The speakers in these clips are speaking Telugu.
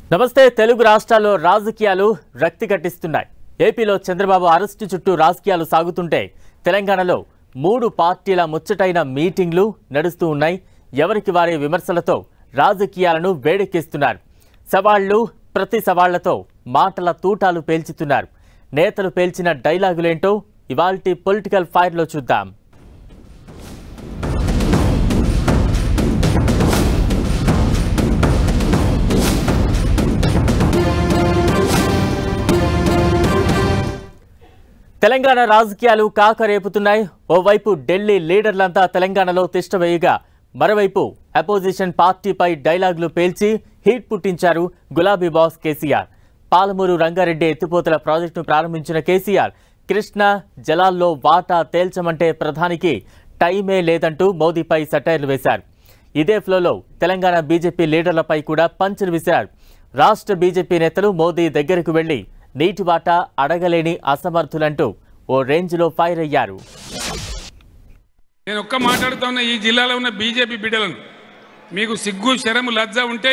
నమస్తే తెలుగు రాష్ట్రాల్లో రాజకీయాలు రక్తి కట్టిస్తున్నాయి ఏపీలో చంద్రబాబు అరెస్టు చుట్టూ రాజకీయాలు సాగుతుంటే తెలంగాణలో మూడు పార్టీల ముచ్చటైన మీటింగ్లు నడుస్తూ ఉన్నాయి ఎవరికి వారి విమర్శలతో రాజకీయాలను వేడెక్కిస్తున్నారు సవాళ్లు ప్రతి సవాళ్లతో మాటల తూటాలు పేల్చుతున్నారు నేతలు పేల్చిన డైలాగులేంటో ఇవాల్టి పొలిటికల్ ఫైర్లో చూద్దాం తెలంగాణ రాజకీయాలు కాకరేపుతున్నాయి ఓవైపు ఢిల్లీ లీడర్లంతా తెలంగాణలో తిష్టవేయగా మరోవైపు అపోజిషన్ పార్టీపై డైలాగులు పేల్చి హీట్ పుట్టించారు గులాబీ బాస్ కేసీఆర్ పాలమూరు రంగారెడ్డి ఎత్తిపోతల ప్రాజెక్టును ప్రారంభించిన కేసీఆర్ కృష్ణా జలాల్లో వాటా తేల్చమంటే ప్రధానికి టైమే లేదంటూ మోదీపై సటైర్లు వేశారు ఇదే ఫ్లోలో తెలంగాణ బీజేపీ లీడర్లపై కూడా పంచులు విసిరారు రాష్ట్ర బీజేపీ నేతలు మోదీ దగ్గరకు వెళ్లి నీటి వాటా అడగలేని అసమర్థులంటూ ఓ రేంజ్లో ఫైర్ అయ్యారు నేను ఒక్క మాట్లాడుతా ఉన్న ఈ జిల్లాలో ఉన్న బీజేపీ బిడ్డలను మీకు సిగ్గు శరము లజ్జ ఉంటే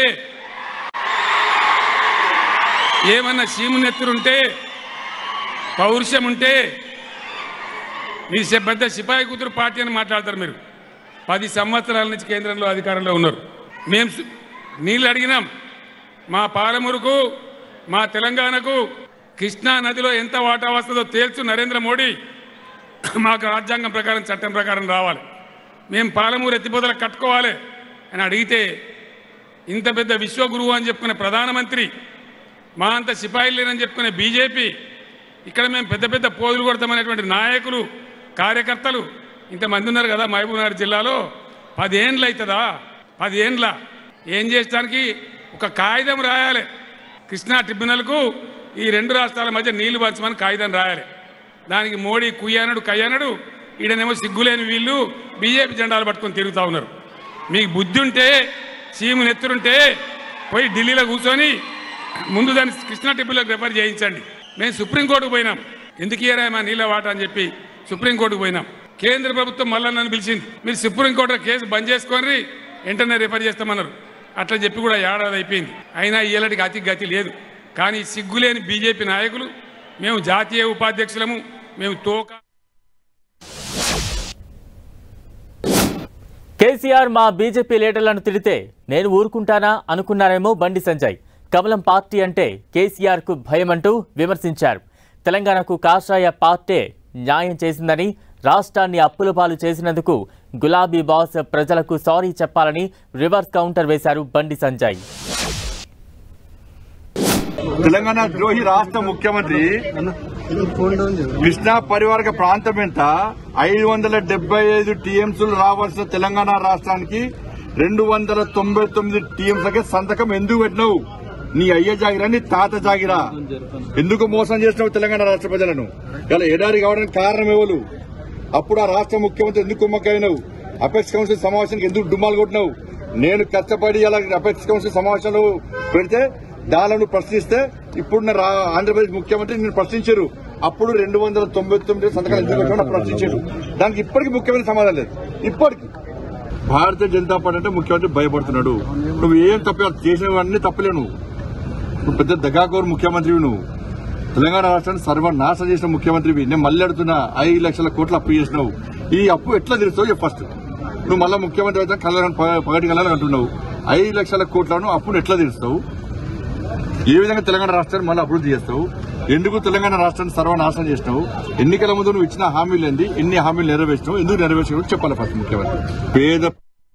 ఏమన్నా సీమునెత్తురుంటే పౌరుషం ఉంటే మీ సె- పెద్ద సిపాయి కూతురు పార్టీ అని మాట్లాడతారు మీరు పది సంవత్సరాల నుంచి కేంద్రంలో అధికారంలో ఉన్నారు మేము సు- నీళ్ళు అడిగినాం మా పాలమూరుకు మా తెలంగాణకు కృష్ణా నదిలో ఎంత వాటా వస్తుందో తేల్చు నరేంద్ర మోడీ మాకు రాజ్యాంగం ప్రకారం చట్టం ప్రకారం రావాలి మేము పాలమూరు ఎత్తిపోతల కట్టుకోవాలి అని అడిగితే ఇంత పెద్ద విశ్వగురువు అని చెప్పుకునే ప్రధానమంత్రి మా అంత సిపాయిలు లేరని చెప్పుకునే బీజేపీ ఇక్కడ మేము పెద్ద పెద్ద పోదులు కొడతామనేటువంటి నాయకులు కార్యకర్తలు ఇంతమంది ఉన్నారు కదా మహబూబ్నగర్ జిల్లాలో పదేండ్లు అవుతుందా పదేండ్ల ఏం చేయడానికి ఒక కాగితం రాయాలి కృష్ణా ట్రిబ్యునల్కు ఈ రెండు రాష్ట్రాల మధ్య నీళ్లు పంచమని కాగితం రాయాలి దానికి మోడీ కుయ్యానడు కయ్యానడు ఈడనేమో సిగ్గులేని వీళ్ళు బీజేపీ జెండాలు పట్టుకొని తిరుగుతూ ఉన్నారు మీకు బుద్ధి ఉంటే సీము నెత్తురుంటే పోయి ఢిల్లీలో కూర్చొని ముందు దాన్ని కృష్ణా టిప్పులకు రెఫర్ చేయించండి మేము సుప్రీంకోర్టుకు పోయినాం ఎందుకు ఇయ్యరా మా నీళ్ళ వాట అని చెప్పి సుప్రీంకోర్టుకు పోయినాం కేంద్ర ప్రభుత్వం మళ్ళా నన్ను పిలిచింది మీరు సుప్రీంకోర్టులో కేసు బంద్ చేసుకొని వెంటనే రిఫర్ చేస్తామన్నారు అట్లా చెప్పి కూడా ఏడాది అయిపోయింది అయినా ఈలటికి అతి గతి లేదు కానీ సిగ్గులేని బీజేపీ నాయకులు మేము జాతీయ ఉపాధ్యక్షులము మేము తోక కేసీఆర్ మా బీజేపీ లీడర్లను తిడితే నేను ఊరుకుంటానా అనుకున్నారేమో బండి సంజయ్ కమలం పార్టీ అంటే కేసీఆర్కు భయమంటూ విమర్శించారు తెలంగాణకు కాషాయ పార్టీ న్యాయం చేసిందని రాష్ట్రాన్ని అప్పుల పాలు చేసినందుకు గులాబీ బాస్ ప్రజలకు సారీ చెప్పాలని రివర్స్ కౌంటర్ వేశారు బండి సంజయ్ తెలంగాణ ద్రోహి రాష్ట్ర ముఖ్యమంత్రి కృష్ణా పరివారక ప్రాంతం ఎంత ఐదు వందల డెబ్బై ఐదు టీఎంసీలు రావాల్సిన తెలంగాణ రాష్ట్రానికి రెండు వందల తొంభై తొమ్మిది టీఎంసీలకే సంతకం ఎందుకు పెట్టినావు నీ అయ్య జాగిరా నీ తాత జాగిరా ఎందుకు మోసం చేసినావు తెలంగాణ రాష్ట్ర ప్రజలను ఇలా ఎడారి కావడానికి కారణం ఎవరు అప్పుడు ఆ రాష్ట్ర ముఖ్యమంత్రి ఎందుకు కుమ్మక్కైనావు అపెక్స్ కౌన్సిల్ సమావేశానికి ఎందుకు డుమ్మాలు కొట్టినావు నేను కష్టపడి అలా అపెక్స్ కౌన్సిల్ సమావేశంలో పెడితే దానిని ప్రశ్నిస్తే ఇప్పుడున్న రా- ఆంధ్రప్రదేశ్ ముఖ్యమంత్రి నేను ప్రశ్నించారు అప్పుడు రెండు వందల తొంభై తొమ్మిది సంతకాలు ఎందుకు పెట్టామని ప్రశ్నించారు దానికి ఇప్పటికీ ముఖ్యమైన సమాధానం లేదు ఇప్పటికి భారతీయ జనతా పార్టీ అంటే ముఖ్యమంత్రి భయపడుతున్నాడు నువ్వు ఏం తప్ప చేసినవన్నీ తప్పలే నువ్వు నువ్వు పెద్ద దగాకోరు ముఖ్యమంత్రివి నువ్వు తెలంగాణ రాష్ట్రాన్ని సర్వనాశనం చేసిన ముఖ్యమంత్రివి నేను మళ్ళీ అడుగుతున్నా ఐదు లక్షల కోట్ల అప్పు చేసినావు ఈ అప్పు ఎట్లా తీరుస్తావు చెప్పు ఫస్ట్ నువ్వు మళ్ళీ ముఖ్యమంత్రి అయితే కళ్ళ పగటి కళ్ళని అంటున్నావు ఐదు లక్షల కోట్లను అప్పును ఎట్లా తీరుస్తావు ఏ విధంగా తెలంగాణ రాష్ట్రాన్ని మళ్ళీ అభివృద్ధి చేస్తావు ఎందుకు తెలంగాణ రాష్ట్రాన్ని సర్వనాశనం చేసినావు ఎన్నికల ముందు నువ్వు ఇచ్చిన హామీలు ఏంది ఎన్ని హామీలు నెరవేర్చినావు ఎందుకు నెరవేర్చినావు చెప్పాలి ఫస్ట్ ముఖ్యమంత్రి పేద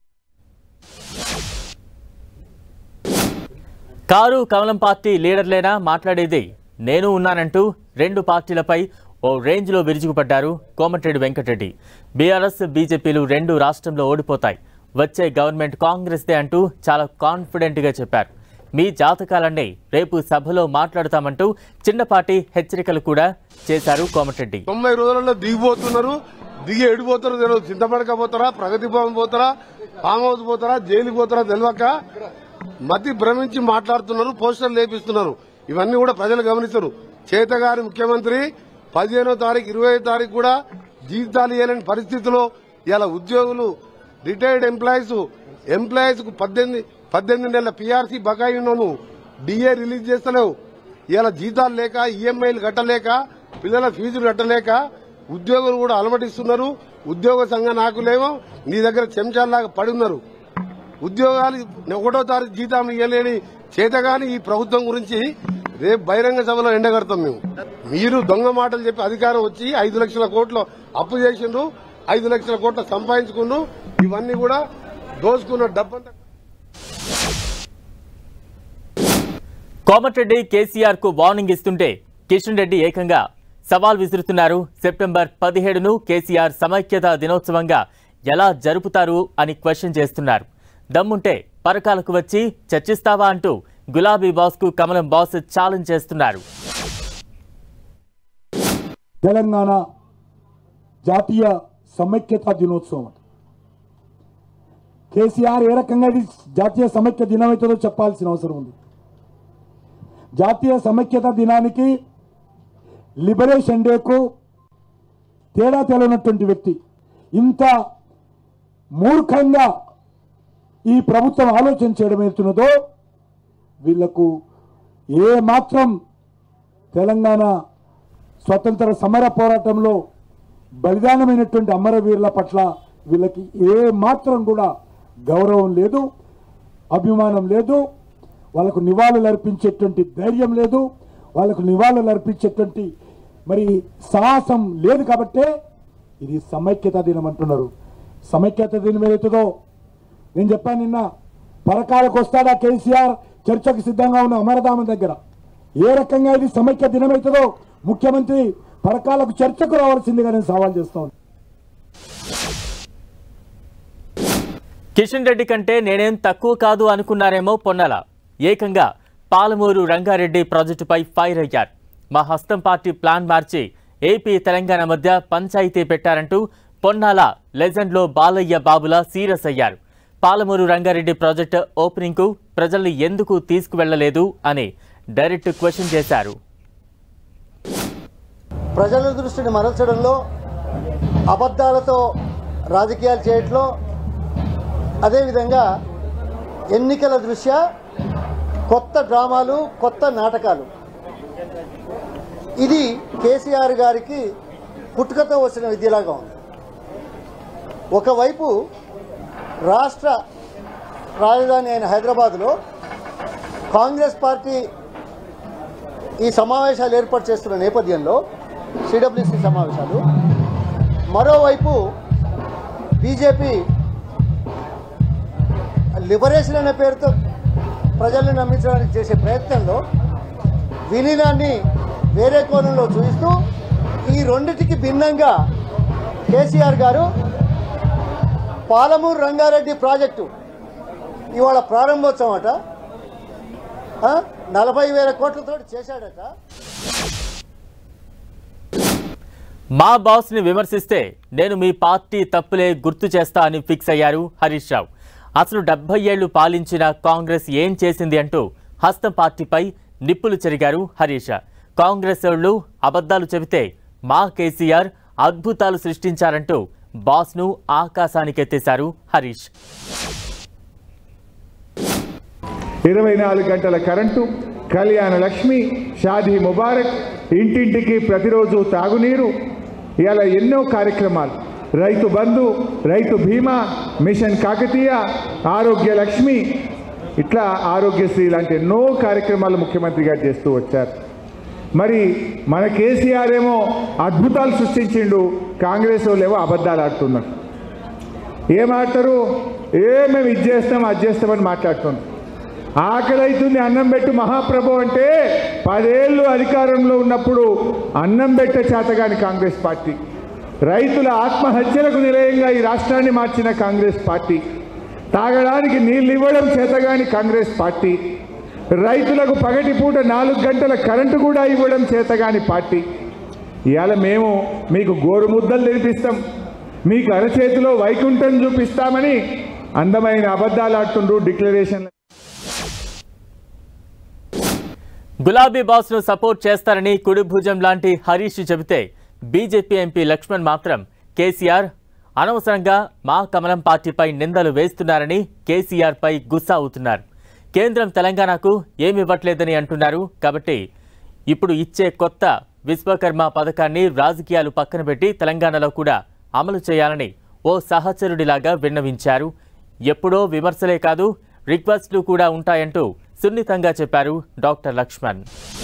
కారు కమలం పార్టీ లీడర్లేనా మాట్లాడేది నేను ఉన్నానంటూ రెండు పార్టీలపై ఓ రేంజ్లో విరుచుకుపడ్డారు కోమటిరెడ్డి వెంకటరెడ్డి బీఆర్ఎస్ బీజేపీలు రెండు రాష్ట్రంలో ఓడిపోతాయి వచ్చే గవర్నమెంట్ కాంగ్రెస్దే అంటూ చాలా కాన్ఫిడెంట్గా చెప్పారు మీ జాతకాలన్నీ రేపు సభలో మాట్లాడతామంటూ చిన్నపాటి హెచ్చరికలు కూడా చేశారు కోమటిరెడ్డి తొంభై రోజులలో దిగిపోతున్నారు దిగి ఎడిపోతారో తెలియదు చింతపడక పోతారా ప్రగతి భవన్ పోతారా ఫామ్ హౌస్ పోతారా జైలుకి పోతారా తెలియక మతి భ్రమించి మాట్లాడుతున్నారు పోస్టర్లు లేపిస్తున్నారు ఇవన్నీ కూడా ప్రజలు గమనిస్తారు చేతగారి ముఖ్యమంత్రి పదిహేనో తారీఖు ఇరవై తారీఖు కూడా జీతాలు ఇవ్వలేని పరిస్థితిలో ఇలా ఉద్యోగులు రిటైర్డ్ ఎంప్లాయీస్ ఎంప్లాయీస్ కు పద్దెనిమిది పద్దెనిమిది నెలల పీఆర్సీ బకాయి ఉన్నాను డిఏ రిలీజ్ చేస్తలేవు ఇలా జీతాలు లేక ఈఎంఐలు కట్టలేక పిల్లల ఫీజులు కట్టలేక ఉద్యోగులు కూడా అలమటిస్తున్నారు ఉద్యోగ సంఘ నాయకులేమో నీ దగ్గర చెంచాల్లాగా పడి ఉన్నారు ఉద్యోగాలు ఒకటో తారీఖు జీతం ఇవ్వలేని చేతగాని ఈ ప్రభుత్వం గురించి రేపు బహిరంగ సభలో ఎండగడతాం మేము మీరు దొంగ మాటలు చెప్పి అధికారం వచ్చి ఐదు లక్షల కోట్లు అప్పు చేసిండ్రు ఐదు లక్షల కోట్లు సంపాదించుకుండ్రు ఇవన్నీ కూడా దోచుకున్న డబ్బంతా కోమటిరెడ్డి కేసీఆర్ కు వార్నింగ్ ఇస్తుంటే కిషన్ రెడ్డి ఏకంగా సవాల్ విసురుతున్నారు సెప్టెంబర్ పదిహేడును కేసీఆర్ సమైక్యత దినోత్సవంగా ఎలా జరుపుతారు అని క్వశ్చన్ చేస్తున్నారు దమ్ముంటే పరకాలకు వచ్చి చర్చిస్తావా అంటూ గులాబీ బాస్ కు కమలం బాస్ ఛాలెంజ్ చేస్తున్నారు తెలంగాణ జాతీయ సమైక్యతా దినోత్సవం అట. కేసీఆర్ ఏ రకంగా ఇది జాతీయ సమైక్య దినం అవుతుందో చెప్పాల్సిన అవసరం ఉంది జాతీయ సమైక్యత దినానికి లిబరేషన్ డేకు తేడా తెలియనటువంటి వ్యక్తి ఇంత మూర్ఖంగా ఈ ప్రభుత్వం ఆలోచన చేయడం అవుతున్నదో వీళ్లకు ఏ మాత్రం తెలంగాణ స్వతంత్ర సమర పోరాటంలో బలిదానమైనటువంటి అమరవీరుల పట్ల వీళ్ళకి ఏ మాత్రం కూడా గౌరవం లేదు అభిమానం లేదు వాళ్ళకు నివాళులు అర్పించేటువంటి ధైర్యం లేదు వాళ్ళకు నివాళులు అర్పించేటువంటి మరి సాహసం లేదు కాబట్టే ఇది సమైక్యత దినం అంటున్నారు సమైక్యత దినం ఏదైతుందో నేను చెప్పాను నిన్న పరకాలకు వస్తాడా కేసీఆర్ చర్చకు సిద్ధంగా ఉన్న అమరధామం దగ్గర ఏ రకంగా ఇది సమైక్య దినం అవుతుందో ముఖ్యమంత్రి పరకాలకు చర్చకు రావాల్సిందిగా నేను సవాల్ చేస్తాను కిషన్ రెడ్డి కంటే నేనేం తక్కువ కాదు అనుకున్నారేమో పొన్నాల ఏకంగా పాలమూరు రంగారెడ్డి ప్రాజెక్టుపై ఫైర్ అయ్యారు మా హస్తం పార్టీ ప్లాన్ మార్చి ఏపీ తెలంగాణ మధ్య పంచాయతీ పెట్టారంటూ పొన్నాల లెజెండ్లో బాలయ్య బాబుల సీరియస్ అయ్యారు పాలమూరు రంగారెడ్డి ప్రాజెక్టు ఓపెనింగ్కు ప్రజల్ని ఎందుకు తీసుకువెళ్లలేదు అని డైరెక్ట్ క్వశ్చన్ చేశారు ప్రజల దృష్టిని మరల్చడంలో అబద్ధాలతో రాజకీయాలు చేయట్లో అదేవిధంగా ఎన్నికల దృష్ట్యా కొత్త డ్రామాలు కొత్త నాటకాలు ఇది కేసీఆర్ గారికి పుట్టుకతో వచ్చిన విద్యలాగా ఉంది ఒకవైపు రాష్ట్ర రాజధాని అయిన హైదరాబాద్లో కాంగ్రెస్ పార్టీ ఈ సమావేశాలు ఏర్పాటు చేస్తున్న నేపథ్యంలో సిడబ్ల్యూసి సమావేశాలు మరోవైపు బీజేపీ లిబరేషన్ అనే పేరుతో ప్రజల్ని నమ్మించడానికి చేసే ప్రయత్నంలో విలీనాన్ని వేరే కోణంలో చూపిస్తూ ఈ రెండిటికి భిన్నంగా కేసీఆర్ గారు పాలమూరు రంగారెడ్డి ప్రాజెక్టు ఇవాళ ప్రారంభోత్సవం అట ఆ? నలభై వేల కోట్లతో చేశాడట మా బాస్ ని విమర్శిస్తే నేను మీ పార్టీ తప్పులే గుర్తు చేస్తా అని ఫిక్స్ అయ్యారు హరీష్ రావు అసలు డెబ్బై ఏళ్లు పాలించిన కాంగ్రెస్ ఏం చేసింది అంటూ హస్తం పార్టీపై నిప్పులు చెరిగారు హరీష్ కాంగ్రెస్ వాళ్ళు అబద్ధాలు చెబితే మా కేసీఆర్ అద్భుతాలు సృష్టించారంటూ బాస్ను ఆకాశానికెత్తేశారు హరీష్ ఇరవై నాలుగు గంటల కరెంటు కళ్యాణ లక్ష్మి షాదీ ముబారక్ ఇంటింటికి ప్రతిరోజు తాగునీరు ఇలా ఎన్నో కార్యక్రమాలు రైతు బంధు రైతు బీమా మిషన్ కాకతీయ ఆరోగ్య లక్ష్మి ఇట్లా ఆరోగ్యశ్రీ లాంటి ఎన్నో కార్యక్రమాలు ముఖ్యమంత్రి గారు చేస్తూ వచ్చారు మరి మన కేసీఆర్ ఏమో అద్భుతాలు సృష్టించిండు కాంగ్రెస్ వాళ్ళు ఏమో అబద్ధాలు ఆడుతున్నారు ఏమాడతారు ఏ మేము ఇది చేస్తాం అది చేస్తామని మాట్లాడుతున్నాం ఆకలి అవుతుంది అన్నం పెట్టు మహాప్రభు అంటే పదేళ్ళు అధికారంలో ఉన్నప్పుడు అన్నం పెట్టే చేతగాని కాంగ్రెస్ పార్టీ రైతుల ఆత్మహత్యలకు నిలయంగా ఈ రాష్ట్రాన్ని మార్చిన కాంగ్రెస్ పార్టీ తాగడానికి నీళ్ళు ఇవ్వడం చేతగాని కాంగ్రెస్ పార్టీ రైతులకు పగటిపూట నాలుగు గంటల కరెంటు కూడా ఇవ్వడం చేతగాని పార్టీ ఇవాళ మేము మీకు గోరుముద్దలు తినిపిస్తాం మీకు అరచేతిలో వైకుంఠం చూపిస్తామని అందమైన అబద్ధాలు ఆడుతుండ్రు డిక్లరేషన్ గులాబీ బాస్ ను సపోర్ట్ చేస్తారని కుడి భుజం లాంటి హరీష్ చెబితే బీజేపీ ఎంపీ లక్ష్మణ్ మాత్రం కేసీఆర్ అనవసరంగా మా కమలం పార్టీపై నిందలు వేస్తున్నారని కేసీఆర్ పై గుస్సా అవుతున్నారు కేంద్రం తెలంగాణకు ఏమి ఇవ్వట్లేదని అంటున్నారు కాబట్టి ఇప్పుడు ఇచ్చే కొత్త విశ్వకర్మ పథకాన్ని రాజకీయాలు పక్కన పెట్టి తెలంగాణలో కూడా అమలు చేయాలని ఓ సహచరుడిలాగా విన్నవించారు ఎప్పుడో విమర్శలే కాదు రిక్వెస్ట్లు కూడా ఉంటాయంటూ సున్నితంగా చెప్పారు డాక్టర్ లక్ష్మణ్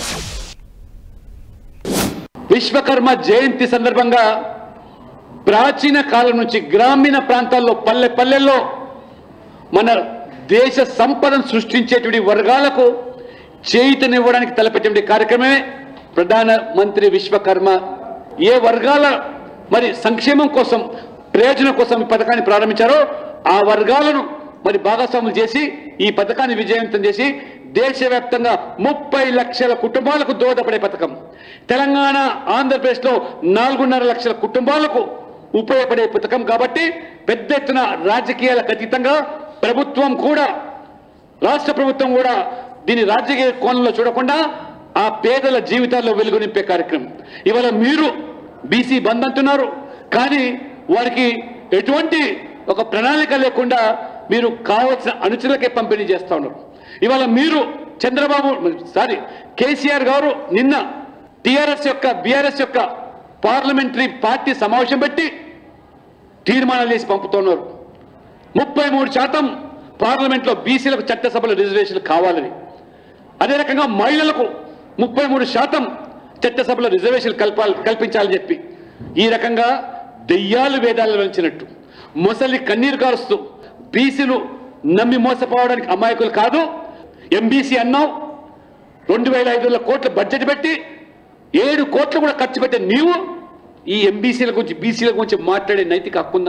విశ్వకర్మ జయంతి సందర్భంగా ప్రాచీన కాలం నుంచి గ్రామీణ ప్రాంతాల్లో పల్లె పల్లెల్లో మన దేశ సంపదను సృష్టించేటువంటి వర్గాలకు చేయుతనివ్వడానికి తలపెట్టే కార్యక్రమమే ప్రధాన మంత్రి విశ్వకర్మ ఏ వర్గాల మరి సంక్షేమం కోసం ప్రయోజనం కోసం ఈ పథకాన్ని ప్రారంభించారో ఆ వర్గాలను మరి భాగస్వాములు చేసి ఈ పథకాన్ని విజయవంతం చేసి దేశవ్యాప్తంగా ముప్పై లక్షల కుటుంబాలకు దోహదపడే పథకం తెలంగాణ ఆంధ్రప్రదేశ్లో నాలుగున్నర లక్షల కుటుంబాలకు ఉపయోగపడే పథకం కాబట్టి పెద్ద ఎత్తున రాజకీయాలకు అతీతంగా ప్రభుత్వం కూడా రాష్ట్ర ప్రభుత్వం కూడా దీని రాజకీయ కోణంలో చూడకుండా ఆ పేదల జీవితాల్లో వెలుగు నింపే కార్యక్రమం ఇవాళ మీరు బీసీ బంద్ అంటున్నారు కానీ వారికి ఎటువంటి ఒక ప్రణాళిక లేకుండా మీరు కావలసిన అనుచరులకే పంపిణీ చేస్తా ఉన్నారు ఇవాళ మీరు చంద్రబాబు సారీ కేసీఆర్ గారు నిన్న టిఆర్ఎస్ యొక్క బీఆర్ఎస్ యొక్క పార్లమెంటరీ పార్టీ సమావేశం పెట్టి తీర్మానాలు చేసి పంపుతున్నారు ముప్పై మూడు శాతం పార్లమెంట్లో బీసీలకు చట్టసభలో రిజర్వేషన్లు కావాలని అదే రకంగా మహిళలకు ముప్పై మూడు శాతం చట్టసభలో రిజర్వేషన్లు కల్పాలి కల్పించాలని చెప్పి ఈ రకంగా దెయ్యాలు వేదాలు వెలిచినట్టు మొసలి కన్నీరు కారుస్తూ బీసీలు నమ్మి మోసపోవడానికి అమాయకులు కాదు ఎంబీసీ అన్నావు రెండు వేల ఐదు వందల కోట్ల బడ్జెట్ పెట్టి ఏడు కోట్లు కూడా ఖర్చు పెట్టే నీవు ఈ ఎంబీసీల గురించి బీసీల గురించి మాట్లాడే నైతిక హక్కుందా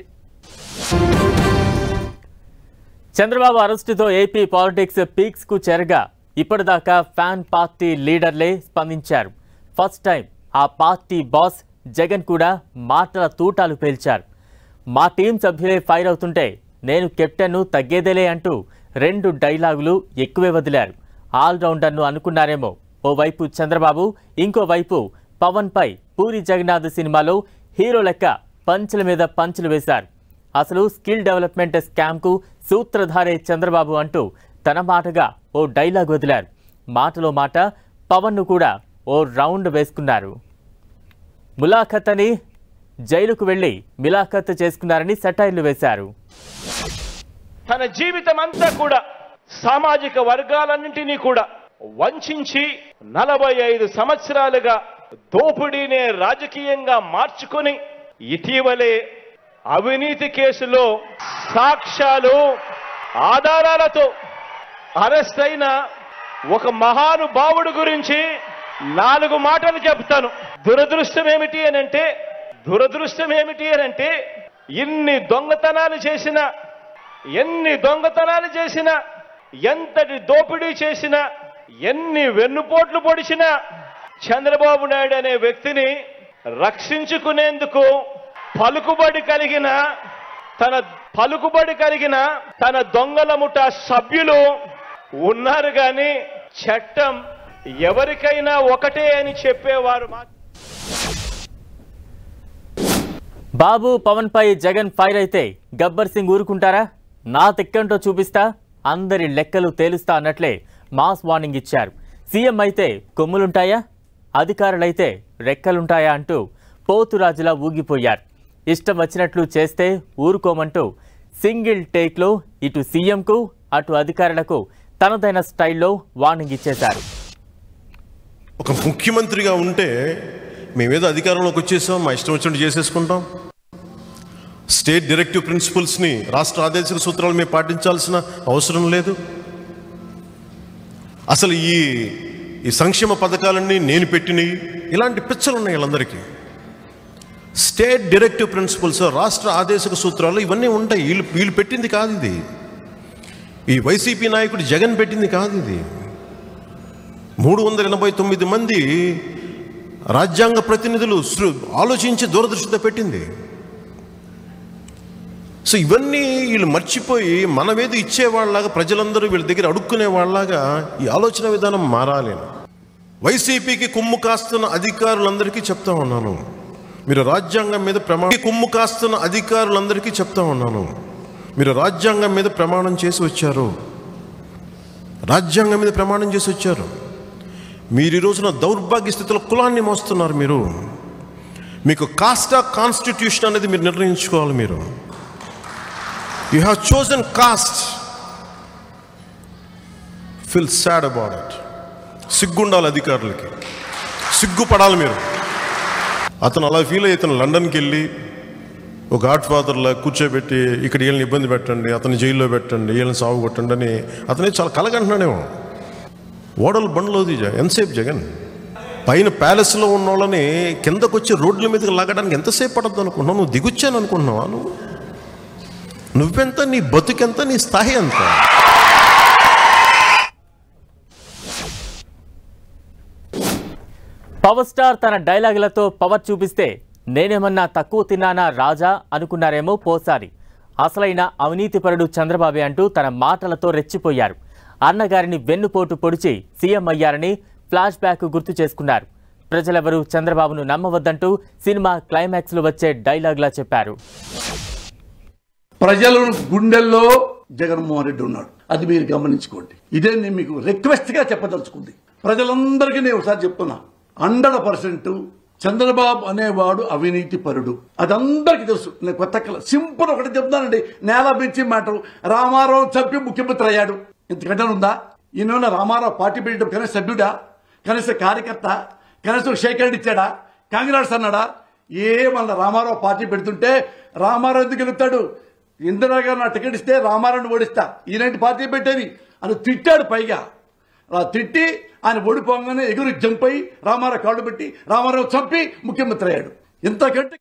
చంద్రబాబు అరెస్టుతో ఏపీ పాలిటిక్స్ పీక్స్ కు చేరగా ఇప్పటిదాకా ఫ్యాన్ పార్టీ లీడర్లే స్పందించారు ఫస్ట్ టైం ఆ పార్టీ బాస్ జగన్ కూడా మాటల తూటాలు పేల్చారు మా టీం సభ్యులే ఫైర్ అవుతుంటే నేను కెప్టెన్ను తగ్గేదేలే అంటూ రెండు డైలాగులు ఎక్కువే వదిలారు ఆల్రౌండర్ను అనుకున్నారేమో ఓవైపు చంద్రబాబు ఇంకోవైపు పవన్ పై పూరి జగన్నాథ్ సినిమాలో హీరో లెక్క పంచుల మీద పంచులు వేశారు అసలు స్కిల్ డెవలప్మెంట్ స్కామ్కు సూత్రధారే చంద్రబాబు అంటూ తన మాటగా ఓ డైలాగ్ వదిలారు మాటలో మాట పవన్ను కూడా ఓ రౌండ్ వేసుకున్నారు ములాఖత్ అని జైలుకు వెళ్లి మిలాఖత్ చేసుకున్నారని సెటైర్లు వేశారు తన జీవితం అంతా కూడా సామాజిక వర్గాలన్నింటినీ కూడా వంచి నలభై ఐదు సంవత్సరాలుగా దోపిడీనే రాజకీయంగా మార్చుకొని ఇటీవలే అవినీతి కేసులో సాక్ష్యాలు ఆధారాలతో అరెస్ట్ అయిన ఒక మహానుభావుడు గురించి నాలుగు మాటలు చెప్తాను దురదృష్టం ఏమిటి అని అంటే దురదృష్టం ఏమిటి అని అంటే ఇన్ని దొంగతనాలు చేసిన ఎన్ని దొంగతనాలు చేసినా ఎంతటి దోపిడీ చేసినా ఎన్ని వెన్నుపోట్లు పొడిచినా చంద్రబాబు నాయుడు అనే వ్యక్తిని రక్షించుకునేందుకు పలుకుబడి కలిగిన తన పలుకుబడి కలిగిన తన దొంగల ముఠా సభ్యులు ఉన్నారు కానీ చట్టం ఎవరికైనా ఒకటే అని చెప్పేవారు మాత్రం బాబు పవన్ పై జగన్ ఫైర్ అయితే గబ్బర్ సింగ్ ఊరుకుంటారా నా తెక్కంటో చూపిస్తా అందరి లెక్కలు తేలుస్తా అన్నట్లే మాస్ వార్నింగ్ ఇచ్చారు సీఎం అయితే కొమ్ములుంటాయా అధికారులైతే రెక్కలుంటాయా అంటూ పోతురాజులా ఊగిపోయారు ఇష్టం వచ్చినట్లు చేస్తే ఊరుకోమంటూ సింగిల్ టేక్లో ఇటు సీఎంకు అటు అధికారులకు తనదైన స్టైల్లో వార్నింగ్ ఇచ్చేశారు ఒక ముఖ్యమంత్రిగా ఉంటే మేమేదో అధికారంలోకి వచ్చేసాం మా ఇష్టం వచ్చినట్టు చేసేసుకుంటాం స్టేట్ డైరెక్టివ్ ప్రిన్సిపల్స్ని రాష్ట్ర ఆదేశిక సూత్రాలు మేము పాటించాల్సిన అవసరం లేదు అసలు ఈ ఈ సంక్షేమ పథకాలన్నీ నేను పెట్టినవి ఇలాంటి పిచ్చలు ఉన్నాయి వీళ్ళందరికీ స్టేట్ డైరెక్టివ్ ప్రిన్సిపల్స్ రాష్ట్ర ఆదేశిక సూత్రాలు ఇవన్నీ ఉంటాయి వీళ్ళు వీళ్ళు పెట్టింది కాదు ఇది ఈ వైసీపీ నాయకుడు జగన్ పెట్టింది కాదు ఇది మూడు వందల ఎనభై తొమ్మిది మంది రాజ్యాంగ ప్రతినిధులు సృ- ఆలోచించి దూరదృష్టితో పెట్టింది సో ఇవన్నీ వీళ్ళు మర్చిపోయి మనమేదో ఇచ్చేవాళ్ళలాగా ప్రజలందరూ వీళ్ళ దగ్గర అడుక్కునే వాళ్ళలాగా ఈ ఆలోచన విధానం మారాలి వైసీపీకి కొమ్ము కాస్తున్న అధికారులందరికీ చెప్తా ఉన్నాను మీరు రాజ్యాంగం మీద ప్రమాణం కొమ్ము కాస్తున్న అధికారులందరికీ చెప్తా ఉన్నాను మీరు రాజ్యాంగం మీద ప్రమాణం చేసి వచ్చారు రాజ్యాంగం మీద ప్రమాణం చేసి వచ్చారు మీరు ఈ రోజున దౌర్భాగ్య స్థితిలో కులాన్ని మోస్తున్నారు మీరు మీకు కాస్ట్ ఆఫ్ కాన్స్టిట్యూషన్ అనేది మీరు నిర్ణయించుకోవాలి మీరు you have chosen caste feel sad about it సిగ్గుండాలి అధికారులకి సిగ్గుపడాలి మీరు అతను అలా ఫీల్ అయ్యి ఇతను లండన్కి వెళ్ళి ఒక గాడ్ ఫాదర్లా కూర్చోబెట్టి ఇక్కడ వీళ్ళని ఇబ్బంది పెట్టండి అతని జైల్లో పెట్టండి వీళ్ళని సాగు కొట్టండి అని అతనే చాలా కలగంటున్నాడేమో ఓడలు బండ్లోది జ- ఎంతసేపు జగన్ పైన ప్యాలెస్లో ఉన్న వాళ్ళని కిందకు వచ్చి రోడ్ల మీదకి లాగడానికి ఎంతసేపు పడద్దు అనుకుంటున్నావు నువ్వు దిగొచ్చాను అనుకుంటున్నావా నువ్వు నువ్వెంత నీ బతుకెంత నీ స్థాయి ఎంత పవర్ స్టార్ తన డైలాగులతో పవర్ చూపిస్తే నేనేమన్నా తక్కువ తిన్నానా రాజా అనుకున్నారేమో పోసారి అసలైన అవినీతిపరుడు చంద్రబాబే అంటూ తన మాటలతో రెచ్చిపోయారు అన్నగారిని వెన్నుపోటు పొడిచి సీఎం అయ్యారని ఫ్లాష్ బ్యాక్ గుర్తు చేసుకున్నారు ప్రజలెవరూ చంద్రబాబును నమ్మవద్దంటూ సినిమా క్లైమాక్స్లో వచ్చే డైలాగ్లా చెప్పారు ప్రజల గుండెల్లో జగన్మోహన్ రెడ్డి ఉన్నాడు అది మీరు గమనించుకోండి ఇదే నేను మీకు రిక్వెస్ట్ గా చెప్పదలుచుకుంది ప్రజలందరికీ నేను ఒకసారి చెప్తున్నా హండ్రెడ్ పర్సెంట్ చంద్రబాబు అనేవాడు అవినీతి పరుడు అది అందరికీ తెలుసు నేను కొత్త కల సింపుల్ ఒకటి చెప్తానండి నేల పెంచి మాట రామారావు చంపి ముఖ్యమంత్రి అయ్యాడు ఇంతకంటే ఉందా ఈయన రామారావు పార్టీ పెట్టడం కనీస సభ్యుడా కనీస కార్యకర్త కనీసం షేక్ హ్యాండ్ ఇచ్చాడా కాంగ్రెస్ అన్నాడా ఏమన్నా రామారావు పార్టీ పెడుతుంటే రామారావు ఎందుకు గెలుస్తాడు ఇందిరాగారు నా టికెట్ ఇస్తే రామారావుని ఓడిస్తా ఈయనంటి పార్టీ పెట్టేది అని తిట్టాడు పైగా అలా తిట్టి ఆయన ఓడిపోగానే ఎగురు జంప్ అయి రామారావు కాళ్ళు పెట్టి రామారావు చంపి ముఖ్యమంత్రి అయ్యాడు ఇంతకంటే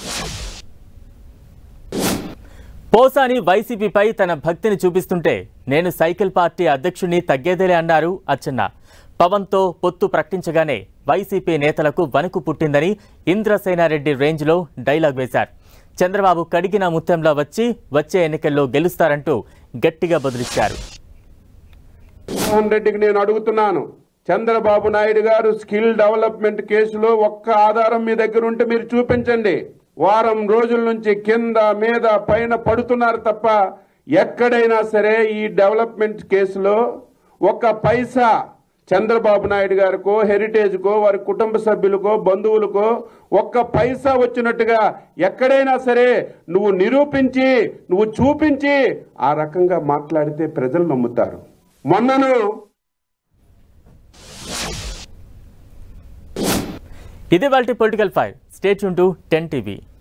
పోసాని వైసీపీపై తన భక్తిని చూపిస్తుంటే నేను సైకిల్ పార్టీ అధ్యక్షుడిని తగ్గేదేలే అన్నారు అచ్చెన్న పవన్తో పొత్తు ప్రకటించగానే వైసీపీ నేతలకు వణుకు పుట్టిందని ఇంద్రసేనారెడ్డి రేంజ్లో డైలాగ్ వేశారు చంద్రబాబు కడిగిన ముత్యంలా వచ్చి వచ్చే ఎన్నికల్లో గెలుస్తారంటూ గట్టిగా బదులిచ్చారు జగన్మోహన్ రెడ్డికి నేను అడుగుతున్నాను చంద్రబాబు నాయుడు గారు స్కిల్ డెవలప్మెంట్ కేసులో ఒక్క ఆధారం మీ దగ్గర ఉంటే మీరు చూపించండి వారం రోజుల నుంచి కింద మీద పైన పడుతున్నారు తప్ప ఎక్కడైనా సరే ఈ డెవలప్మెంట్ కేసులో ఒక్క పైసా చంద్రబాబు నాయుడు గారికో హెరిటేజ్కో వారి కుటుంబ సభ్యులకో బంధువులకో ఒక్క పైసా వచ్చినట్టుగా ఎక్కడైనా సరే నువ్వు నిరూపించి నువ్వు చూపించి ఆ రకంగా మాట్లాడితే ప్రజలు నమ్ముతారు మొన్నను ఇది వాళ్ళ political five state to ten TV